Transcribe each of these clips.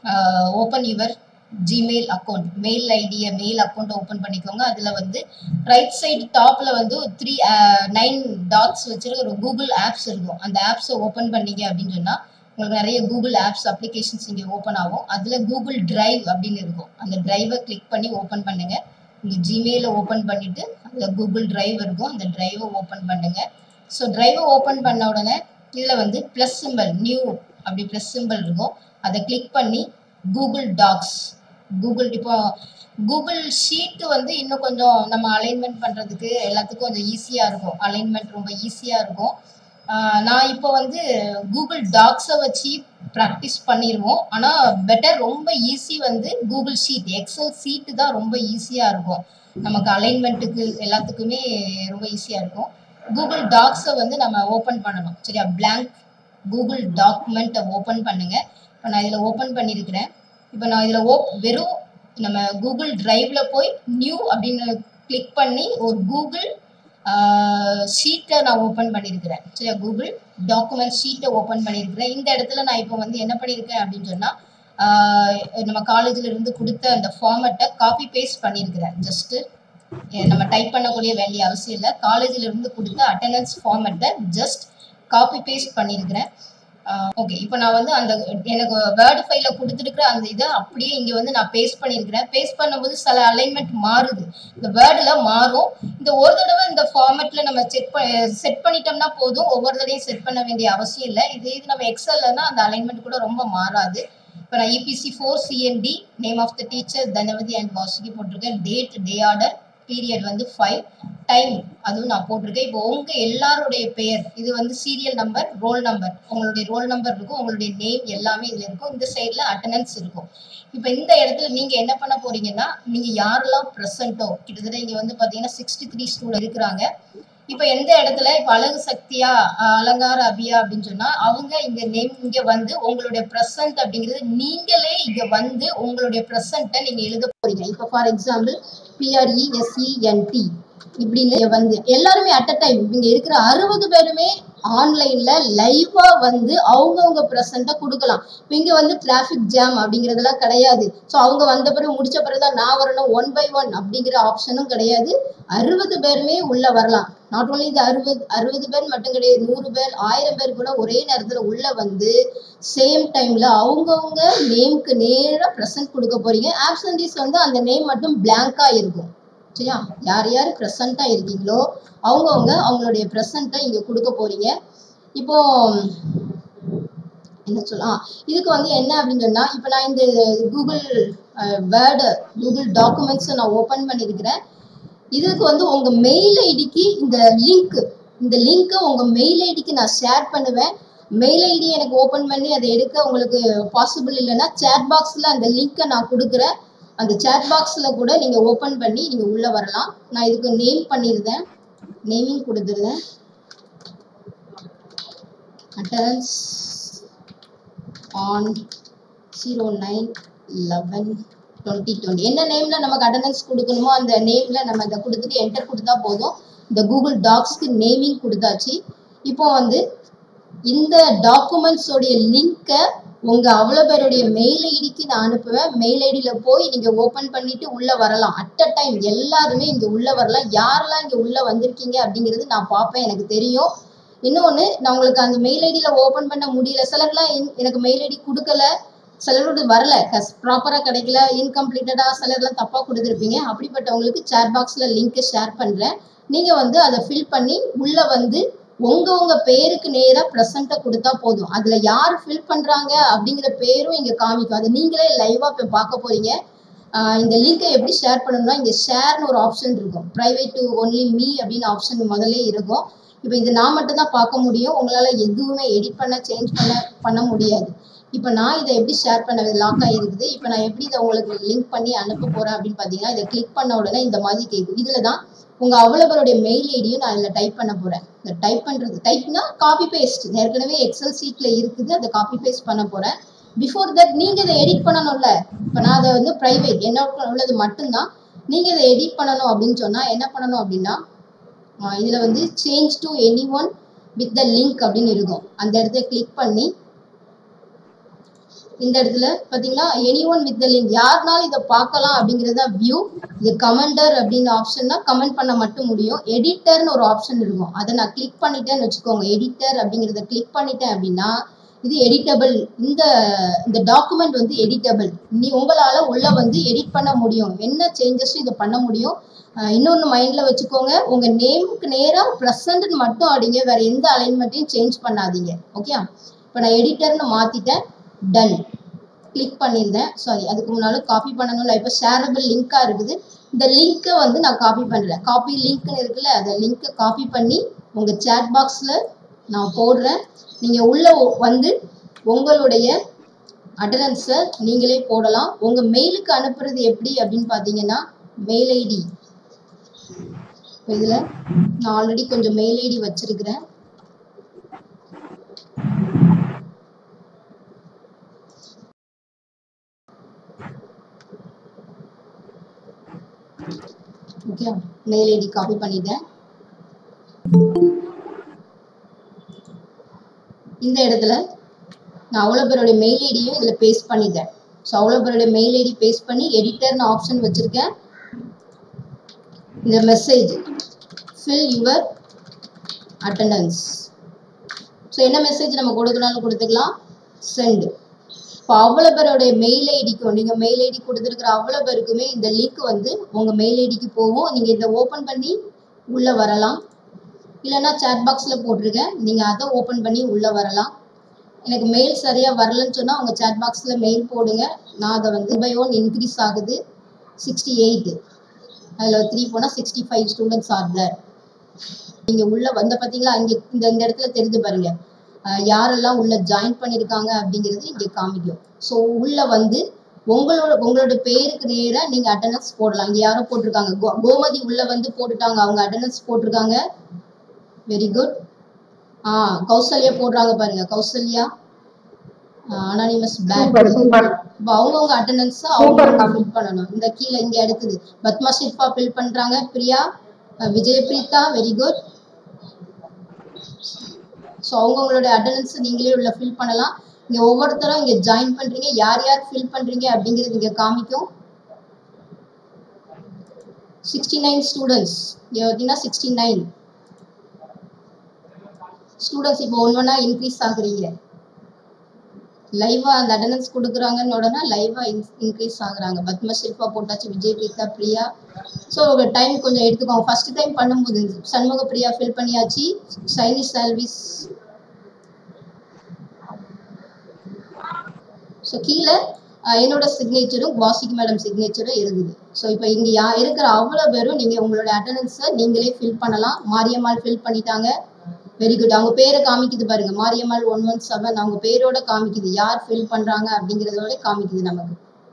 Open your Gmail account mail ஐடியை mail account open பண்ணிக்கோங்க அதில் வந்து ரைட் சைடு டாப்பில் வந்து த்ரீ நைன் டாட்ஸ் வச்சுட்டு ஒரு கூகுள் ஆப்ஸ் இருக்கும் அந்த ஆப்ஸை ஓப்பன் பண்ணீங்க அப்படின்னு சொன்னால் உங்களுக்கு நிறைய கூகுள் ஆப்ஸ் அப்ளிகேஷன்ஸ் இங்கே ஓப்பன் ஆகும் அதில் கூகுள் டிரைவ் அப்படின்னு இருக்கும் அந்த டிரைவை கிளிக் பண்ணி ஓப்பன் பண்ணுங்கள் உங்கள் ஜிமெயிலை ஓப்பன் பண்ணிவிட்டு அதில் கூகுள் டிரைவ் இருக்கும் அந்த டிரைவை ஓப்பன் பண்ணுங்கள் ஸோ டிரைவை ஓப்பன் பண்ண உடனே இதில் வந்து ப்ளஸ் சிம்பிள் நியூ அப்படி ப்ளஸ் சிம்பிள் இருக்கும் அதை கிளிக் பண்ணி கூகுள் டாக்ஸ் கூகுள் இப்போ கூகுள் ஷீட்டு வந்து இன்னும் கொஞ்சம் நம்ம அலைன்மெண்ட் பண்ணுறதுக்கு எல்லாத்துக்கும் கொஞ்சம் ஈஸியாக இருக்கும் அலைன்மெண்ட் ரொம்ப ஈஸியாக இருக்கும் ஆஹ் நான் இப்போ வந்து கூகுள் டாக்ஸை வச்சு ப்ராக்டிஸ் பண்ணிடுவோம் ஆனால் பெட்டர் ரொம்ப ஈஸி வந்து கூகுள் ஷீட் எக்ஸல் சீட்டு தான் ரொம்ப ஈஸியாக இருக்கும் நமக்கு அலைன்மெண்ட்டுக்கு எல்லாத்துக்குமே ரொம்ப ஈஸியாக இருக்கும் கூகுள் டாக்ஸை வந்து நம்ம ஓப்பன் பண்ணணும் சரியா blank கூகுள் டாக்குமெண்ட்டை ஓப்பன் பண்ணுங்க இப்போ நான் இதில் ஓப்பன் பண்ணியிருக்கிறேன் இப்போ நான் இதில் ஓப் வெறும் நம்ம கூகுள் டிரைவ்ல போய் நியூ அப்படின்னு கிளிக் பண்ணி ஒரு கூகுள் ஷீட்டை நான் ஓப்பன் பண்ணியிருக்கிறேன் சரியா கூகுள் டாக்குமெண்ட் ஷீட்டை ஓப்பன் பண்ணியிருக்கிறேன் இந்த இடத்துல நான் இப்போ வந்து என்ன பண்ணியிருக்கேன் அப்படின்னு சொன்னால் நம்ம காலேஜில் இருந்து கொடுத்த அந்த ஃபார்மெட்டை காப்பி பேஸ்ட் பண்ணியிருக்கிறேன் ஜஸ்ட்டு நம்ம டைப் பண்ணக்கூடிய வேண்டிய அவசியம் இல்லை காலேஜில் இருந்து கொடுத்த அட்டண்டன்ஸ் ஃபார்மெட்டை ஜஸ்ட் காப்பி பேஸ்ட் பண்ணியிருக்கிறேன் ஓகே இப்போ நான் வந்து அந்த எனக்கு வேர்டு ஃபைலில் கொடுத்துருக்குற அந்த இதை அப்படியே இங்கே வந்து நான் பேஸ்ட் பண்ணியிருக்கிறேன் பேஸ்ட் பண்ணும்போது சில அலைன்மெண்ட் மாறுது இந்த வேர்டில் மாறும் இந்த ஒரு தடவை இந்த ஃபார்மேட்டில் நம்ம செட் ப செட் பண்ணிட்டோம்னா போதும் ஒவ்வொரு தடவையும் செட் பண்ண வேண்டிய அவசியம் இல்லை இது இது நம்ம எக்ஸல்லனா அந்த அலைன்மெண்ட் கூட ரொம்ப மாறாது இப்போ நான் EPC four CNT name of the teacher Dhanavathi and Vasuki போட்டிருக்கேன் டேட் டே ஆர்டர் பீரியட் வந்து ஃபைவ் டைம் அதுவும் நான் போட்டிருக்கேன் இப்போ உங்கள் எல்லாருடைய பெயர் இது வந்து சீரியல் நம்பர் ரோல் நம்பர் உங்களுடைய ரோல் நம்பர் இருக்கும் உங்களுடைய நேம் எல்லாமே இதில் இருக்கும் இந்த சைடில் அட்டண்டன்ஸ் இருக்கும் இப்போ இந்த இடத்துல நீங்கள் என்ன பண்ண போறீங்கன்னா நீங்கள் யாரெல்லாம் ப்ரெசண்ட்டோ கிட்டத்தட்ட இங்கே வந்து பார்த்தீங்கன்னா சிக்ஸ்டி த்ரீ ஸ்டூடெண்ட் இருக்கிறாங்க இப்போ எந்த இடத்துல இப்போ அழகு சக்தியா அஹ் அலங்கார அபியா அப்படின்னு சொன்னா அவங்க இங்க நேம் இங்க வந்து உங்களுடைய ப்ரெசன்ட் அப்படிங்கிறது நீங்களே இங்க வந்து உங்களுடைய ப்ரெசன்ட்டை நீங்க எழுத போறீங்க இப்போ ஃபார் எக்ஸாம்பிள் பிஆர்இஎஸ்இஎன்டி இப்படின்னு வந்து எல்லாருமே அட் அ டைம் இங்க இருக்கிற அறுபது பேருமே ஆன்லைன்ல லைவா வந்து அவங்கவுங்க ப்ரெசண்ட்டை கொடுக்கலாம் இப்போ இங்க வந்து டிராஃபிக் ஜாம் அப்படிங்கிறதெல்லாம் கிடையாது ஸோ அவங்க வந்த பிறகு முடிச்ச பிறகு தான் நான் வரணும் ஒன் பை ஒன் அப்படிங்கிற ஆப்ஷனும் கிடையாது அறுபது பேருமே உள்ள வரலாம் நாட் ஓன்லி இது அறுபது அறுபது பேர் மட்டும் கிடையாது நூறு பேர் ஆயிரம் பேர் கூட ஒரே நேரத்துல உள்ள வந்து சேம் டைம்ல அவங்கவுங்க நேம்க்கு நேரா ப்ரெசன்ட் கொடுக்க போறீங்க ஆப்சன்டீஸ் வந்து அந்த நேம் மட்டும் பிளாங்கா இருக்கும் சரியா யார் யார் ப்ரெசண்ட்டாக இருக்கீங்களோ அவங்கவுங்க அவங்களுடைய ப்ரெசண்ட்டை இங்கே கொடுக்க போறீங்க இப்போ என்ன சொல்லலாம் இதுக்கு வந்து என்ன அப்படின்னு சொன்னால் இப்போ நான் இந்த கூகுள் வேர்டு கூகுள் டாக்குமெண்ட்ஸை நான் ஓப்பன் பண்ணியிருக்கிறேன் இதுக்கு வந்து உங்கள் மெயில் ஐடிக்கு இந்த லிங்க் இந்த லிங்க்கை உங்கள் மெயில் ஐடிக்கு நான் ஷேர் பண்ணுவேன் மெயில் ஐடி எனக்கு ஓப்பன் பண்ணி அதை எடுக்க உங்களுக்கு பாசிபிள் இல்லைன்னா சேட் பாக்ஸில் அந்த லிங்க்கை நான் கொடுக்குறேன் அந்த சேட் பாக்ஸில் கூட நீங்கள் ஓப்பன் பண்ணி நீங்கள் உள்ளே வரலாம் நான் இதுக்கு நேம் பண்ணியிருந்தேன் நேமிங் கொடுத்துருந்தேன் attendance on zero nine eleven twenty twenty என்ன நேமில் நமக்கு அட்டண்டன்ஸ் கொடுக்கணுமோ அந்த நேமில் நம்ம இதை கொடுத்துட்டு என்டர் கொடுத்தா போதும் இந்த கூகுள் டாக்ஸ்க்கு நேமிங் கொடுத்தாச்சு இப்போ வந்து இந்த டாக்குமெண்ட்ஸோடைய லிங்க்கை உங்கள் அவ்வளோ பேருடைய மெயில் ஐடிக்கு நான் அனுப்புவேன் மெயில் ஐடியில் போய் நீங்கள் ஓப்பன் பண்ணிட்டு உள்ளே வரலாம் அட் அ டைம் எல்லாருமே இங்கே உள்ளே வரலாம் யாரெல்லாம் இங்கே உள்ளே வந்திருக்கீங்க அப்படிங்கிறது நான் பார்ப்பேன் எனக்கு தெரியும் இன்னொன்று நான் உங்களுக்கு அந்த மெயில் ஐடியில் ஓப்பன் பண்ண முடியல சிலர்லாம் என்- எனக்கு மெயில் ஐடி கொடுக்கல சிலரோட வரல ப்ராப்பராக கிடைக்கல இன்கம்ப்ளீட்டடாக சிலர்லாம் தப்பாக கொடுத்துருப்பீங்க அப்படிப்பட்டவங்களுக்கு சேட் பாக்ஸில் லிங்க்கை ஷேர் பண்ணுறேன் நீங்கள் வந்து அதை ஃபில் பண்ணி உள்ளே வந்து உங்க உங்க பேருக்கு நேரா ப்ரெசண்ட்டை கொடுத்தா போதும் அதுல யார் ஃபில் பண்றாங்க அப்படிங்கிற பேரும் இங்க காமிக்கும் அது நீங்களே லைவா போய் பார்க்க போறீங்க ஆஹ் இந்த லிங்கை எப்படி ஷேர் பண்ணணும்னா இங்க ஷேர்னு ஒரு ஆப்ஷன் இருக்கும் பிரைவேட் டு ஒன்லி மீ அப்படின்னு ஆப்ஷன் முதல்ல இருக்கும் இப்போ இது நான் மட்டும் தான் பார்க்க முடியும் உங்களால எதுவுமே எடிட் பண்ண சேஞ்ச் பண்ண பண்ண முடியாது இப்போ நான் இதை எப்படி ஷேர் பண்ண லாக் ஆகிருக்குது இப்போ நான் எப்படி இதை உங்களுக்கு லிங்க் பண்ணி அனுப்ப போறேன் அப்படின்னு பார்த்தீங்கன்னா இதை கிளிக் பண்ண உடனே இந்த மாதிரி கேட்கும் இதில் தான் உங்க அவ்வளோ பேருடைய மெயில் ஐடியும் நான் இதில் டைப் பண்ண போறேன் இந்த டைப் பண்றது டைப்னா காப்பி பேஸ்ட் ஏற்கனவே எக்ஸல் சீட்ல இருக்குது அதை காப்பி பேஸ்ட் பண்ண போறேன் பிஃபோர் தட் நீங்க இதை எடிட் பண்ணணும்ல இப்போ நான் அதை வந்து பிரைவேட் என்னோட உள்ளது மட்டும்தான் நீங்க இதை எடிட் பண்ணணும் அப்படின்னு சொன்னா என்ன பண்ணணும் அப்படின்னா ஆஹ் இதுல வந்து change to any one with the link அப்படின்னு இருக்கும் அந்த இடத்த கிளிக் பண்ணி இந்த இடத்துல பாத்தீங்களா any one with the link யாருனாலும் இதை பார்க்கலாம் அப்படிங்கிறது தான் வியூ இது கமெண்டர் அப்படின்னு ஆப்ஷன் தான் கமெண்ட் பண்ண மட்டும் முடியும் எடிட்டர்னு ஒரு ஆப்ஷன் இருக்கும் அதை நான் கிளிக் பண்ணிட்டேன்னு வச்சுக்கோங்க எடிட்டர் அப்படிங்கிறத கிளிக் பண்ணிட்டேன் அப்படின்னா இது எடிட்டபிள் இந்த இந்த டாக்குமெண்ட் வந்து எடிட்டபிள் நீ உங்களால உள்ள வந்து எடிட் பண்ண முடியும் என்ன சேஞ்சஸும் இதை பண்ண முடியும் அஹ் இன்னொன்னு மைண்ட்ல வச்சுக்கோங்க உங்க நேமுக்கு நேரா ப்ரெசன்ட் மட்டும் அடிங்க வேற எந்த அலைன்மெண்ட்டையும் சேஞ்ச் பண்ணாதீங்க ஓகே இப்போ நான் எடிட்டர்னு மாத்திட்டேன் டன் கிளிக் பண்ணியிருந்தேன் சாரி அதுக்கு முன்னாலும் காப்பி பண்ணணும்ல இப்போ ஷேரபிள் லிங்காக இருக்குது இந்த லிங்க்கை வந்து நான் காப்பி பண்ணுறேன் காப்பி லிங்க்னு இருக்குல்ல அந்த லிங்க்கை காப்பி பண்ணி உங்கள் சேட் பாக்ஸில் நான் போடுறேன் நீங்கள் உள்ளே வந்து உங்களுடைய அட்டண்டன்ஸை நீங்களே போடலாம் உங்கள் மெயிலுக்கு அனுப்புறது எப்படி அப்படின்னு பார்த்தீங்கன்னா மெயில் ஐடி இதில் நான் ஆல்ரெடி கொஞ்சம் மெயில் ஐடி வச்சிருக்கிறேன் ஓகே மெயில் ஐடி காப்பி பண்ணிட்டேன் இந்த இடத்துல நான் அவ்வளோ பேருடைய மெயில் ஐடியும் இதில் பேஸ்ட் பண்ணிட்டேன் ஸோ அவ்வளோ பேருடைய மெயில் ஐடி பேஸ்ட் பண்ணி எடிட்டர்னு ஆப்ஷன் வச்சுருக்கேன் இந்த message fill your attendance so என்ன மெசேஜ் நம்ம கொடுக்கணும்னு கொடுத்துக்கலாம் சென்ட் இப்போ அவ்வளோ பேருடைய மெயில் ஐடிக்கும் நீங்கள் மெயில் ஐடி கொடுத்துருக்குற அவ்வளோ பேருக்குமே இந்த லிங்க் வந்து உங்கள் மெயில் ஐடிக்கு போகும் நீங்கள் இதை ஓப்பன் பண்ணி உள்ளே வரலாம் இல்லைன்னா சேட் பாக்ஸில் போட்டிருக்கேன் நீங்கள் அதை ஓப்பன் பண்ணி உள்ளே வரலாம் எனக்கு மெயில் சரியாக வரலன்னு சொன்னால் உங்கள் சேட் பாக்ஸில் மெயில் போடுங்க நான் அதை வந்து பை ஒன் இன்க்ரீஸ் ஆகுது சிக்ஸ்டி எயிட் அதில் த்ரீ போனால் sixty five students are there நீங்கள் உள்ளே வந்த பார்த்தீங்களா இங்கே இந்த இந்த இடத்துல தெரிஞ்சு பாருங்க அஹ் யாரெல்லாம் உள்ள ஜாயின் பண்ணியிருக்காங்க அப்படிங்கிறது இங்கே காமிக்கும் ஸோ உள்ள வந்து உங்களோட உங்களோட பேருக்கு நேராக நீங்கள் அட்டண்டன்ஸ் போடலாம் இங்கே யாரோ போட்டிருக்காங்க கோ கோமதி உள்ள வந்து போட்டுட்டாங்க அவங்க அட்டண்டன்ஸ் போட்டிருக்காங்க வெரி குட் ஆ கௌசல்யா போடுறாங்க பாருங்க கௌசல்யா அனானிமஸ் பேட் சூப்பர் சூப்பர் இப்போ அவங்கவுங்க அட்டண்டன்ஸ் Super, அவங்க ma'am. ஃபில் பண்ணணும் இந்த கீழே இங்கே அடுத்தது பத்மா ஷில்பா ஃபில் பண்றாங்க பிரியா அஹ் விஜயபிரீதா வெரி குட் ஸோ அவங்கவுங்களோட அட்டண்டன்ஸ் நீங்களே உள்ள ஃபில் பண்ணலாம் இங்கே ஒவ்வொருத்தரும் இங்கே ஜாயின் பண்றீங்க யார் யார் ஃபில் பண்றீங்க அப்படிங்கிறது இங்கே காமிக்கும் சிக்ஸ்டி நைன் ஸ்டூடெண்ட்ஸ் இங்கே பார்த்தீங்கன்னா சிக்ஸ்டி நைன் ஸ்டூடெண்ட்ஸ் இப்போ ஒன்று ஒன்றா இன்க்ரீஸ் ஆகுறீங்க லைவா அந்த அட்டண்டன்ஸ் கொடுக்குறாங்கன்னு உடனே லைவா இன்க்ரீஸ் ஆகுறாங்க பத்ம ஷில்பா போட்டாச்சு விஜய் பிரீதா பிரியா ஸோ டைம் கொஞ்சம் எடுத்துக்கோங்க ஃபர்ஸ்ட் டைம் பண்ணும்போது சண்முக பிரியா ஃபில் பண்ணியாச்சு சைனி சால்விஸ் ஸோ கீழே அஹ், என்னோட சிக்னேச்சரும் வாசிக் மேடம் சிக்னேச்சரும் இருக்குது ஸோ இப்போ இங்கே யா இருக்கிற அவ்வளோ பேரும் நீங்கள் உங்களோட அட்டண்டன்ஸை நீங்களே ஃபில் பண்ணலாம் மாரியம்மாள் ஃபில் பண்ணிட்டாங்க வெரி குட் அவங்க பேரை காமிக்குது பாருங்க மாரியம்மாள் ஒன் ஒன் செவன் அவங்க பேரோட காமிக்குது யார் ஃபில் பண்றாங்க அப்படிங்கிறதோட காமிக்குது நமக்கு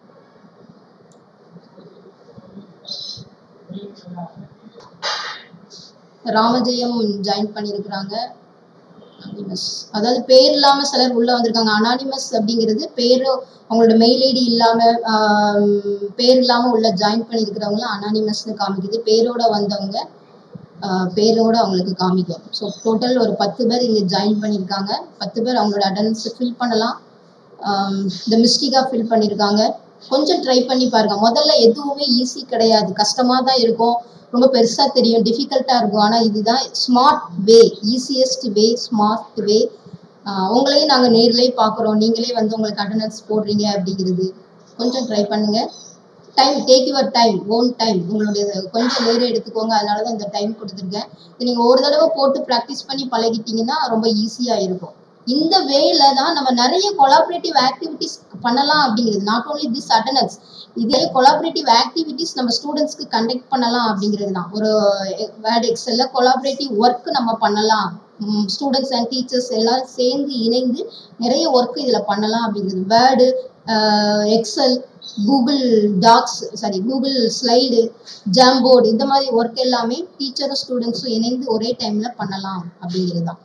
ராமஜெயம் ஜாயின் பண்ணியிருக்கிறாங்க அனானிமஸ் அதாவது பேர் இல்லாம சிலர் உள்ள வந்திருக்காங்க அனானிமஸ் அப்படிங்கிறது பேரு அவங்களோட மெயில் ஐடி இல்லாம ஆம், பேர் இல்லாம உள்ள ஜாயின் பண்ணியிருக்கிறவங்கள அனானிமஸ்னு காமிக்குது பேரோட வந்தவங்க ஆஹ், பேரோட அவங்களுக்கு காமிக்கும் ஸோ டோட்டல் ஒரு பத்து பேர் இங்கே ஜாயின் பண்ணியிருக்காங்க பத்து பேர் அவங்களோட அட்டண்டன்ஸ் ஃபில் பண்ணலாம் ஆம், இந்த மிஸ்டேக்காக ஃபில் பண்ணியிருக்காங்க கொஞ்சம் ட்ரை பண்ணி பாருங்க முதல்ல எதுவுமே ஈஸி கிடையாது கஷ்டமாக தான் இருக்கும் ரொம்ப பெருசாக தெரியும் டிஃபிகல்ட்டாக இருக்கும் ஆனால் இதுதான் smart way easiest way smart way உங்களையும் நாங்கள் நேர்லயே பார்க்குறோம் நீங்களே வந்து உங்களுக்கு அட்டண்டன்ஸ் போடுறீங்க அப்படிங்கிறது கொஞ்சம் ட்ரை பண்ணுங்க time take your time own time உங்களுடைய கொஞ்சம் நேரம் எடுத்துக்கோங்க அதனால தான் இந்த டைம் கொடுத்துருக்கேன் இது நீங்கள் ஒரு தடவை போட்டு ப்ராக்டிஸ் பண்ணி பழகிட்டீங்கன்னா ரொம்ப ஈஸியாக இருக்கும் இந்த வேல தான் நம்ம நிறைய கொலாபரேட்டிவ் ஆக்டிவிட்டிஸ் பண்ணலாம் அப்படிங்கிறது நாட் ஓன்லி திஸ் அட்டண்டன்ஸ் இதே கொலாபரேட்டிவ் ஆக்டிவிட்டிஸ் நம்ம ஸ்டூடெண்ட்ஸ்க்கு கண்டக்ட் பண்ணலாம் அப்படிங்கிறது தான் ஒரு வேர்ட் எக்ஸல்ல கொலாபரேட்டிவ் ஒர்க் நம்ம பண்ணலாம் ஸ்டூடெண்ட்ஸ் அண்ட் டீச்சர்ஸ் எல்லாரும் சேர்ந்து இணைந்து நிறைய ஒர்க் இதில் பண்ணலாம் அப்படிங்கிறது word excel Google docs sorry Google slide Jamboard இந்த மாதிரி ஒர்க் எல்லாமே டீச்சரும் ஸ்டூடெண்ட்ஸும் இணைந்து ஒரே டைம்ல பண்ணலாம் அப்படிங்கிறது தான்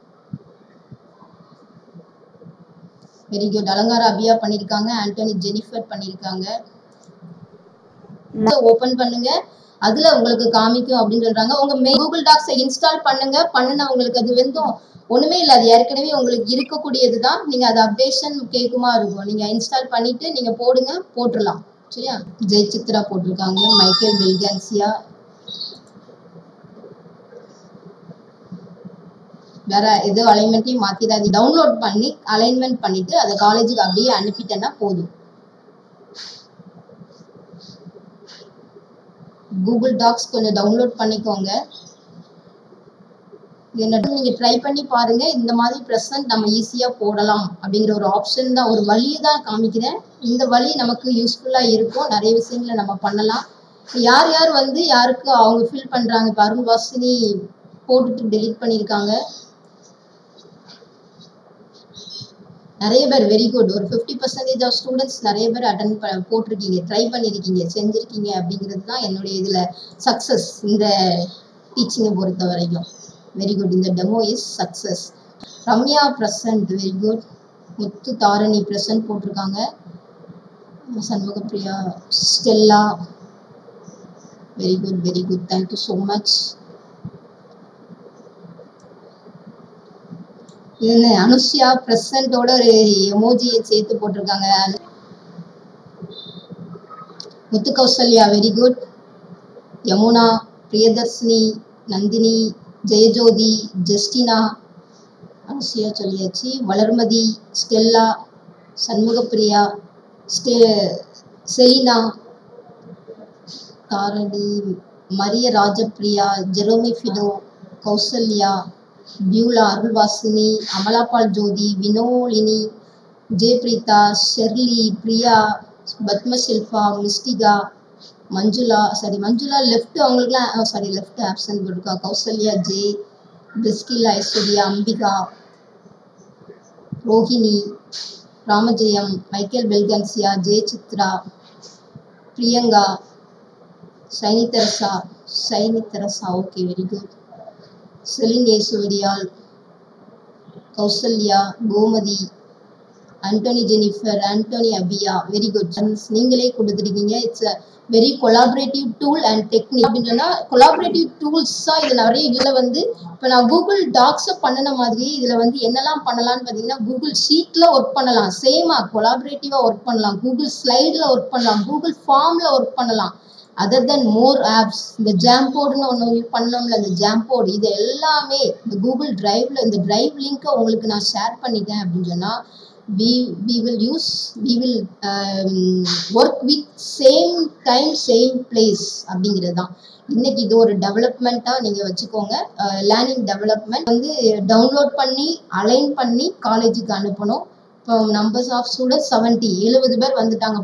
வெரி குட் அலங்கார அபியா பண்ணியிருக்காங்க ஆண்டனி ஜெனிஃபர் பண்ணியிருக்காங்க ஓபன் பண்ணுங்க அதுல உங்களுக்கு காமிக்கும் அப்படின்னு சொல்றாங்க உங்க கூகுள் டாக்ஸை இன்ஸ்டால் பண்ணுங்க பண்ணுனா உங்களுக்கு அது வந்து ஒண்ணுமே இல்லை அது ஏற்கனவே உங்களுக்கு இருக்கக்கூடியது தான் நீங்க அது அப்டேஷன் கேக்குமா இருக்கும் நீங்க இன்ஸ்டால் பண்ணிட்டு நீங்க போடுங்க போட்டுடலாம் சரியா ஜெய் சித்ரா போட்டிருக்காங்க மைக்கேல் பெல்கான்சியா வேற எது அலைன்மெண்ட்டையும் மாத்திடாது டவுன்லோட் பண்ணி அலைன்மெண்ட் பண்ணிட்டு அதை காலேஜுக்கு அப்படியே அனுப்பிட்டேன்னா போதும் கூகுள் டாக்ஸ் கொஞ்சம் டவுன்லோட் பண்ணிக்கோங்க என்ன நீங்க ட்ரை பண்ணி பாருங்க இந்த மாதிரி ப்ரெசன்ட் நம்ம ஈஸியா போடலாம் அப்படிங்கிற ஒரு ஆப்ஷன் தான் ஒரு வழியை தான் காமிக்கிறேன் இந்த வழி நமக்கு யூஸ்ஃபுல்லா இருக்கும் நிறைய விஷயங்களை நம்ம பண்ணலாம் யார் யார் வந்து யாருக்கு அவங்க ஃபில் பண்றாங்க இப்போ அருண் வாசினி போட்டுட்டு டெலீட் பண்ணியிருக்காங்க நிறைய பேர் வெரி குட் ஒரு ஃபிஃப்டி பர்சன்டேஜ் ஆஃப் ஸ்டூடெண்ட்ஸ் நிறைய பேர் அட்டன் ப போட்டிருக்கீங்க ட்ரை பண்ணியிருக்கீங்க செஞ்சுருக்கீங்க அப்படிங்கிறது தான் என்னுடைய இதில் சக்ஸஸ் இந்த டீச்சிங்கை பொறுத்த வரைக்கும் வெரி குட் இந்த demo is success Ramya present very good Muthu Dharani present போட்டிருக்காங்க Shanmugapriya Stella very good very good thank you so much என்ன அனுஷ்யா பிரசன்டோட ஒரு எமோஜியை சேர்த்து போட்டிருக்காங்க Muthu Kausalya very good Yamuna Priyadharshini Nandhini Jeyajothi Justina Anushya சொல்லியாச்சு வளர்மதி ஸ்டெல்லா சண்முகப்பிரியா ஸ்டே Selina Dharani Maria Rajapriya Jeromy ஃபிடோ கௌசல்யா பியூலா அருள்வாசினி அமலாபால் ஜோதி வினோலினி ஜெயபிரீதா ஷெர்லி பிரியா பத்மஷில்பா மிஸ்டிகா மஞ்சுளா சாரி மஞ்சுளா லெஃப்ட் அவங்களுக்குலாம் சாரி லெஃப்ட் ஆப்சன்ட் போட்டிருக்கா கௌசல்யா ஜே பிஸ்கில் ஐஸ்வர்யா அம்பிகா ரோஹிணி ராமஜெயம் மைக்கேல் பெல்கன்சியா Jaya Chitra Priyanka Shiny Teresa Shiny Teresa okay very good Celine Yesuvadiyal Kausalya Gomathi Antony Jennifer Antony Abiya very good நீங்களே கொடுத்துருக்கீங்க it's a very collaborative tool and technique அப்படின்னா collaborative டூல்ஸாக இது நிறைய இதில் வந்து இப்போ நான் கூகுள் டாக்ஸை பண்ணின மாதிரியே இதில் வந்து என்னெல்லாம் பண்ணலாம்னு பார்த்தீங்கன்னா கூகுள் ஷீட்டில் ஒர்க் பண்ணலாம் சேமாக கொலாபரேட்டிவாக ஒர்க் பண்ணலாம் கூகுள் ஸ்லைடில் ஒர்க் பண்ணலாம் கூகுள் ஃபார்மில் ஒர்க் பண்ணலாம் அதர் தென் மோர் ஆப்ஸ் இந்த ஜாம்போர்டுன்னு ஒன்று பண்ணோம்ல இந்த ஜாம்போர்டு இது எல்லாமே இந்த கூகுள் டிரைவ்ல இந்த டிரைவ் லிங்க்கை உங்களுக்கு நான் ஷேர் பண்ணிட்டேன் அப்படின்னு சொன்னால் we we will use we will um, work with same time same place அப்படிங்கிறது தான் இன்னைக்கு இது ஒரு டெவலப்மெண்ட்டாக நீங்கள் வச்சுக்கோங்க லேர்னிங் டெவலப்மெண்ட் வந்து டவுன்லோட் பண்ணி அலைன் பண்ணி காலேஜுக்கு அனுப்பணும் இப்போ நம்பர்ஸ் ஆஃப் ஸ்டூடெண்ட்ஸ் செவன்ட்டி எழுபது பேர் வந்துட்டாங்க